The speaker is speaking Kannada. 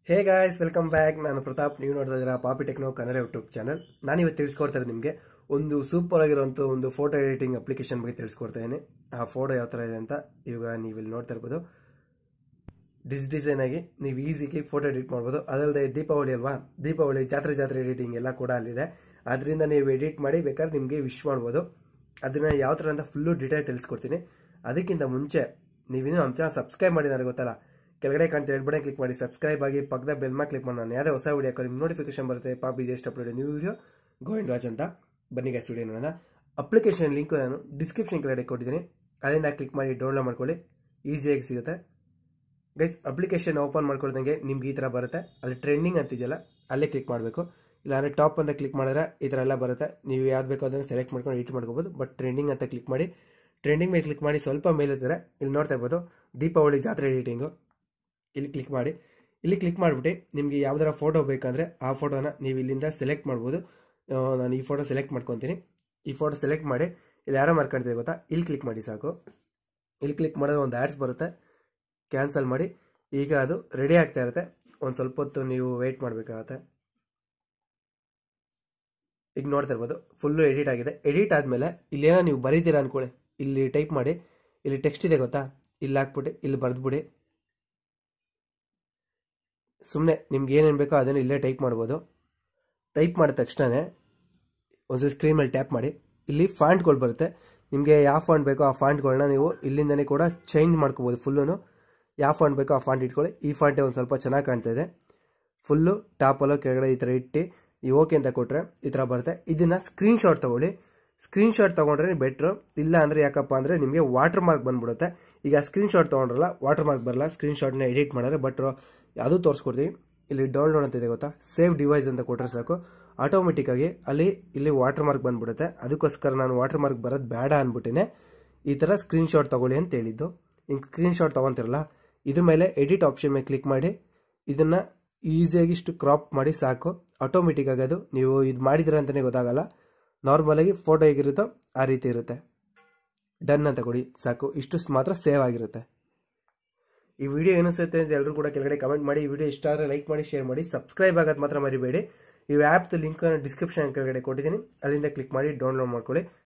ಹೇ ಗಾಯ್ಸ್ ವೆಲ್ಕಮ್ ಬ್ಯಾಕ್ ನಾನು ಪ್ರತಾಪ್ ನೀವು ನೋಡ್ತಾ ಇದ್ದೀರಾ ಪಾಪಿ ಟೆಕ್ನೋ ಕನ್ನಡ ಯೂಟ್ಯೂಬ್ ಚಾನಲ್ ನಾನು ಇವತ್ತು ತಿಳಿಸ್ಕೊಡ್ತಾ ಇರೋದು ನಿಮಗೆ ಒಂದು ಸೂಪರ್ ಆಗಿರುವಂಥ ಒಂದು ಫೋಟೋ ಎಡಿಟಿಂಗ್ ಅಪ್ಲಿಕೇಶನ್ ಬಗ್ಗೆ ತಿಳಿಸ್ಕೊಡ್ತಾ ಇದ್ದೀನಿ ಆ ಫೋಟೋ ಯಾವ ಥರ ಇದೆ ಅಂತ ಇವಾಗ ನೀವು ಇಲ್ಲಿ ನೋಡ್ತಾ ಇರ್ಬೋದು ಡಿಸ್ ಡಿಸೈನ್ ಆಗಿ ನೀವು ಈಸಿಗೆ ಫೋಟೋ ಎಡಿಟ್ ಮಾಡ್ಬೋದು ಅದಲ್ಲದೆ ದೀಪಾವಳಿ ಅಲ್ವಾ ದೀಪಾವಳಿ ಜಾತ್ರೆ ಜಾತ್ರೆ ಎಡಿಟಿಂಗ್ ಎಲ್ಲ ಕೂಡ ಅಲ್ಲಿದೆ ಅದರಿಂದ ನೀವು ಎಡಿಟ್ ಮಾಡಿ ಬೇಕಾದ್ರೆ ನಿಮಗೆ ವಿಶ್ ಮಾಡ್ಬೋದು ಅದನ್ನ ಯಾವ ಥರ ಅಂತ ಫುಲ್ಲು ಡೀಟೇಲ್ ತಿಳಿಸ್ಕೊಡ್ತೀನಿ ಅದಕ್ಕಿಂತ ಮುಂಚೆ ನೀವಿನ್ನೂ ನಮ್ಮ ಚಾನಲ್ ಸಬ್ಸ್ಕ್ರೈಬ್ ಮಾಡಿದ್ರೆ ಗೊತ್ತಲ್ಲ ಕೆಳಗಡೆ ಕಾಣ್ತಾ ರೆಡ್ ಬಟನ್ ಕ್ಲಿಕ್ ಮಾಡಿ ಸಬ್ಸ್ಕ್ರೈಬ್ ಆಗಿ ಪಕ್ಕದ ಬೆಲ್ ಮಾ ಕ್ಲಿಕ್ ಮಾಡಿ ನಾನು ಯಾವುದೇ ಹೊಸ ವಿಡಿಯೋ ಹಾಕೋ ನಿಮ್ಗೆ ನೋಟಿಫಿಕೇಶನ್ ಬರುತ್ತೆ ಪಾಪಿ just upload new video going watch ಅಂತ ಬನ್ನಿ ಗ್ಯಾಸ್ ವಿಡಿಯೋ ನೋಡೋಣ ಅಪ್ಲಿಕೇಶನ್ ಲಿಂಕ್ ನಾನು ಡಿಸ್ಕ್ರಿಪ್ಷನ್ ಕೆಳಗಡೆ ಕೊಟ್ಟಿದ್ದೀನಿ ಅಲ್ಲಿಂದ ಕ್ಲಿಕ್ ಮಾಡಿ ಡೌನ್ಲೋಡ್ ಮಾಡ್ಕೊಳ್ಳಿ ಈಸಿಯಾಗಿ ಸಿಗುತ್ತೆ ಗೈಸ್ ಅಪ್ಲಿಕೇಶನ್ ಓಪನ್ ಮಾಡ್ಕೊಳ್ದಂಗೆ ನಿಮ್ಗೆ ಈ ಥರ ಬರುತ್ತೆ ಅಲ್ಲಿ ಟ್ರೆಂಡಿಂಗ್ ಅಂತಿದೆಯಲ್ಲ ಅಲ್ಲೇ ಕ್ಲಿಕ್ ಮಾಡಬೇಕು ಇಲ್ಲಾಂದರೆ ಟಾಪ್ ಅಂತ ಕ್ಲಿಕ್ ಮಾಡಿದ್ರೆ ಈ ಥರ ಎಲ್ಲ ಬರುತ್ತೆ ನೀವು ಯಾವ್ದು ಬೇಕೋ ಅದನ್ನು ಸೆಲೆಕ್ಟ್ ಮಾಡ್ಕೊಂಡು ಎಡಿಟ್ ಮಾಡ್ಕೋಬೋದು ಬಟ್ ಟ್ರೆಂಡಿಂಗ್ ಅಂತ ಕ್ಲಿಕ್ ಮಾಡಿ ಟ್ರೆಂಡಿಂಗ್ ಮೇಲೆ ಕ್ಲಿಕ್ ಮಾಡಿ ಸ್ವಲ್ಪ ಮೇಲೆ ಇರ್ತಾರೆ ಇಲ್ಲಿ ನೋಡ್ತಾ ಇರ್ಬೋದು ದೀಪಾವಳಿ ಜಾತ್ರೆ ಎಡಿಟಿಂಗು ಇಲ್ಲಿ ಕ್ಲಿಕ್ ಮಾಡಿ ಇಲ್ಲಿ ಕ್ಲಿಕ್ ಮಾಡಿಬಿಟ್ಟು ನಿಮಗೆ ಯಾವ್ದಾರ ಫೋಟೋ ಬೇಕಂದರೆ ಆ ಫೋಟೋನ ನೀವು ಇಲ್ಲಿಂದ ಸೆಲೆಕ್ಟ್ ಮಾಡ್ಬೋದು ಆ, ನಾನು ಈ ಫೋಟೋ ಸೆಲೆಕ್ಟ್ ಮಾಡ್ಕೊತೀನಿ ಈ ಫೋಟೋ ಸೆಲೆಕ್ಟ್ ಮಾಡಿ ಇಲ್ಲಿ ಯಾರೋ ಮಾರ್ಕೊಳ್ತೀವಿ ಗೊತ್ತಾ ಇಲ್ಲಿ ಕ್ಲಿಕ್ ಮಾಡಿ ಸಾಕು ಇಲ್ಲಿ ಕ್ಲಿಕ್ ಮಾಡಿದ್ರೆ ಒಂದು ಆ್ಯಡ್ಸ್ ಬರುತ್ತೆ ಕ್ಯಾನ್ಸಲ್ ಮಾಡಿ ಈಗ ಅದು ರೆಡಿ ಆಗ್ತಾ ಇರುತ್ತೆ ಒಂದು ಸ್ವಲ್ಪ ಹೊತ್ತು ನೀವು ವೆಯ್ಟ್ ಮಾಡಬೇಕಾಗತ್ತೆ ಈಗ ನೋಡ್ತಾ ಇರ್ಬೋದು ಫುಲ್ಲು ಎಡಿಟ್ ಆಗಿದೆ ಎಡಿಟ್ ಆದಮೇಲೆ ಇಲ್ಲೇನೋ ನೀವು ಬರೀತೀರಾ ಅನ್ಕೊಳ್ಳಿ ಇಲ್ಲಿ ಟೈಪ್ ಮಾಡಿ ಇಲ್ಲಿ ಟೆಕ್ಸ್ಟ್ ಇದೆ ಗೊತ್ತಾ ಇಲ್ಲಿ ಹಾಕ್ಬಿಟ್ಟು ಇಲ್ಲಿ ಬರೆದ್ಬಿಡಿ ಸುಮ್ಮನೆ ನಿಮ್ಗೆ ಏನೇನು ಬೇಕೋ ಅದನ್ನು ಇಲ್ಲೇ ಟೈಪ್ ಮಾಡ್ಬೋದು ಟೈಪ್ ಮಾಡಿದ ತಕ್ಷಣವೇ ಒಂದು ಸ್ಕ್ರೀನ್ ಮೇಲೆ ಟ್ಯಾಪ್ ಮಾಡಿ ಇಲ್ಲಿ ಫಾಂಟ್ಗಳು ಬರುತ್ತೆ ನಿಮಗೆ ಯಾವ ಫಾಂಟ್ ಬೇಕೋ ಆ ಫಾಂಟ್ಗಳನ್ನ ನೀವು ಇಲ್ಲಿಂದನೇ ಕೂಡ ಚೇಂಜ್ ಮಾಡ್ಕೋಬೋದು ಫುಲ್ಲು ಯಾವ ಫಾಂಟ್ ಬೇಕೋ ಆ ಫಾಂಟ್ ಇಟ್ಕೊಳ್ಳಿ ಈ ಫಾಂಟೇ ಒಂದು ಸ್ವಲ್ಪ ಚೆನ್ನಾಗಿ ಕಾಣ್ತಾ ಇದೆ ಫುಲ್ಲು ಟಾಪಲ್ಲೋ ಕೆಳಗಡೆ ಈ ಥರ ಇಟ್ಟು ನೀವು ಓಕೆ ಅಂತ ಕೊಟ್ಟರೆ ಈ ಥರ ಬರುತ್ತೆ ಇದನ್ನು ಸ್ಕ್ರೀನ್ಶಾಟ್ ತೊಗೊಳ್ಳಿ ಸ್ಕ್ರೀನ್ಶಾಟ್ ತೊಗೊಂಡ್ರೆ ಬೆಟ್ರು ಇಲ್ಲ ಅಂದರೆ ಯಾಕಪ್ಪ ಅಂದರೆ ನಿಮಗೆ ವಾಟರ್ ಮಾರ್ಕ್ ಬಂದ್ಬಿಡುತ್ತೆ ಈಗ ಸ್ಕ್ರೀನ್ಶಾಟ್ ತೊಗೊಂಡ್ರಲ್ಲ ವಾಟರ್ ಮಾರ್ಕ್ ಬರಲ್ಲ ಸ್ಕ್ರೀನ್ಶಾಟ್ನ ಎಡಿಟ್ ಮಾಡಿದ್ರೆ ಬಟ್ ಅದು ತೋರಿಸ್ಕೊಡ್ತೀವಿ ಇಲ್ಲಿ ಡೌನ್ಲೋಡ್ ಅಂತ ಇದೆ ಗೊತ್ತಾ ಸೇವ್ ಡಿವೈಸ್ ಅಂತ ಕೊಟ್ಟರೆ ಸಾಕು ಆಟೋಮೆಟಿಕ್ಕಾಗಿ ಅಲ್ಲಿ ಇಲ್ಲಿ ವಾಟರ್ ಮಾರ್ಕ್ ಬಂದ್ಬಿಡುತ್ತೆ ಅದಕ್ಕೋಸ್ಕರ ನಾನು ವಾಟರ್ ಮಾರ್ಕ್ ಬರೋದು ಬೇಡ ಅಂದ್ಬಿಟ್ಟಿನೇ ಈ ಥರ ಸ್ಕ್ರೀನ್ಶಾಟ್ ತೊಗೊಳ್ಳಿ ಅಂತ ಹೇಳಿದ್ದು ಹಿಂಗೆ ಸ್ಕ್ರೀನ್ಶಾಟ್ ತೊಗೊತಿರಲ್ಲ ಇದ್ರ ಮೇಲೆ ಎಡಿಟ್ ಆಪ್ಷನ್ ಮೇಲೆ ಕ್ಲಿಕ್ ಮಾಡಿ ಇದನ್ನು ಈಸಿಯಾಗಿ ಇಷ್ಟು ಕ್ರಾಪ್ ಮಾಡಿ ಸಾಕು ಆಟೋಮೆಟಿಕ್ ಆಗಿ ಅದು ನೀವು ಇದು ಮಾಡಿದ್ರ ಅಂತಲೇ ಗೊತ್ತಾಗಲ್ಲ ನಾರ್ಮಲಾಗಿ ಫೋಟೋ ಹೇಗಿರುತ್ತೋ ಆ ರೀತಿ ಇರುತ್ತೆ ಡನ್ ಅಂತ ಕೊಡಿ ಸಾಕು ಇಷ್ಟು ಮಾತ್ರ ಸೇವ್ ಆಗಿರುತ್ತೆ ಈ ವಿಡಿಯೋ ಏನಿಸುತ್ತೆ ಅಂತ ಎಲ್ಲರೂ ಕೂಡ ಕೆಳಗಡೆ ಕಮೆಂಟ್ ಮಾಡಿ ಈ ವಿಡಿಯೋ ಇಷ್ಟ ಆದರೆ ಲೈಕ್ ಮಾಡಿ ಶೇರ್ ಮಾಡಿ ಸಬ್ಸ್ಕ್ರೈಬ್ ಆಗೋದು ಮಾತ್ರ ಮರಿಬೇಡಿ ಈ ಆ್ಯಪ್ದು ಲಿಂಕ್ ಡಿಸ್ಕ್ರಿಪ್ಷನ್ ಕೆಳಗಡೆ ಕೊಟ್ಟಿದ್ದೀನಿ ಅಲ್ಲಿಂದ ಕ್ಲಿಕ್ ಮಾಡಿ ಡೌನ್ಲೋಡ್ ಮಾಡ್ಕೊಳ್ಳಿ